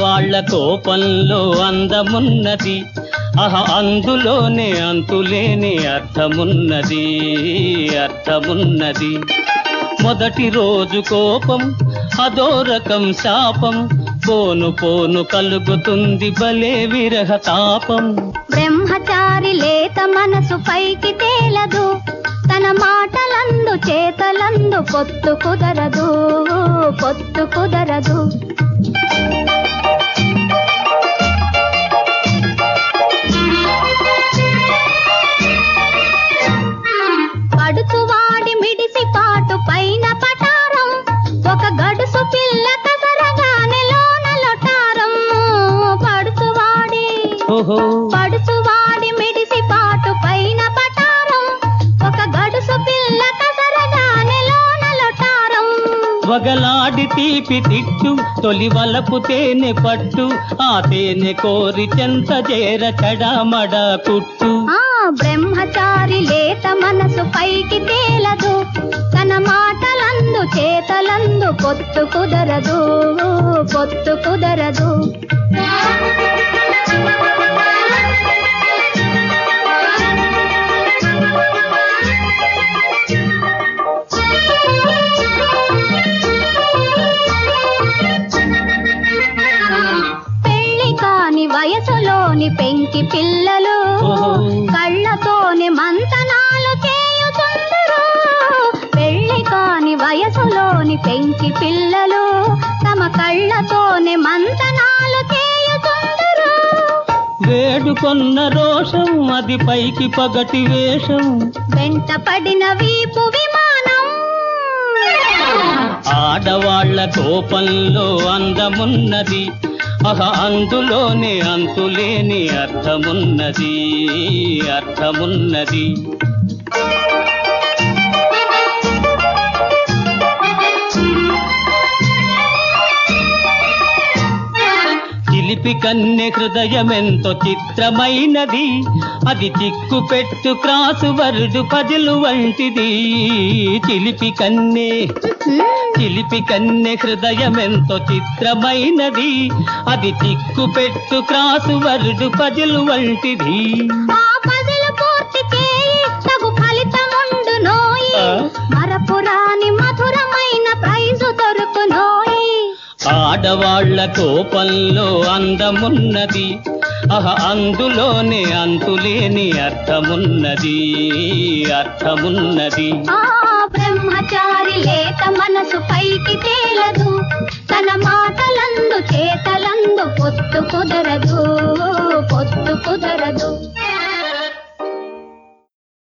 ఆడవాళ్ల కోపంలో అందమున్నది అహ అందులోనే అంతులేని అర్థమున్నది అర్థమున్నది మొదటి రోజు కోపం అదో రకం శాపం పోను పోను కలుగుతుంది భలే విరహ తాపం బ్రహ్మచారి లేత మనసు పైకి తేలదు తన మాటలందు చేతలందు పొత్తు కుదరదు పొత్తు కుదరదు పడుచువాడి మిడిసి పాటు పైన పటారం ఒక గడుసు పిల్ల కసరగానే లోన లొటారం పడుచువాడి ఓహో పడుచువాడి మిడిసి పాటు పైన పటారం ఒక గడుసు పిల్ల కసరగానే లోన లొటారం వగలాడి తీపి తిట్టు తొలి వలపు తేనె పట్టు ఆ తేనె కోరి చెంత చేర చడామడ కుట్టు ఆ బ్రహ్మచారి లేత మనసు పైకి తేలదు తన మాటలందు చేతలందు పొత్తు కుదరదు పొత్తు కుదరదు పెళ్లి కాని వయసులోని పెంకి పిల్లలు ఓహో. కళ్ళతోనే మంతనాలు చేయుచుందరు పెళ్లి కాని వయసులోని పెంకి పిల్లలు తమ కళ్ళతోనే మంతనాలు చేయుచుందరు వేడుకొన్న రోషం అది పైకి పగటి వేషం వెంట పడిన వీపు విమానం ఆడవాళ్ల కోపంలో అందమున్నది అహ అందులోనే అంతులేని అర్థమున్నది అర్థమున్నది చిలిపి కన్నె హృదయమెంతో చిత్రమైనది అది చిక్కు పెట్టు క్రాసు వర్డు పజలు వంటిది చిలిపి కన్నె చిలిపి కన్నె హృదయమెంతో చిత్రమైనది అది చిక్కు పెట్టు క్రాసు వర్డు పజలు వంటిది ఆ పదులు పూర్తి చేయి తగు ఫలితముండు నోయి ఆ? మరపురాని మధురమైన ప్రైజు దొరుకునోయి ఆడవాళ్ల కోపంలో అందమున్నది అహ అందులోనే అంతులేని అర్థమున్నది అర్థమున్నది ఆ బ్రహ్మచారి లేత మనసు పైకి తేలదు తన మాటలందు చేతలందు పొత్తు కుదరదు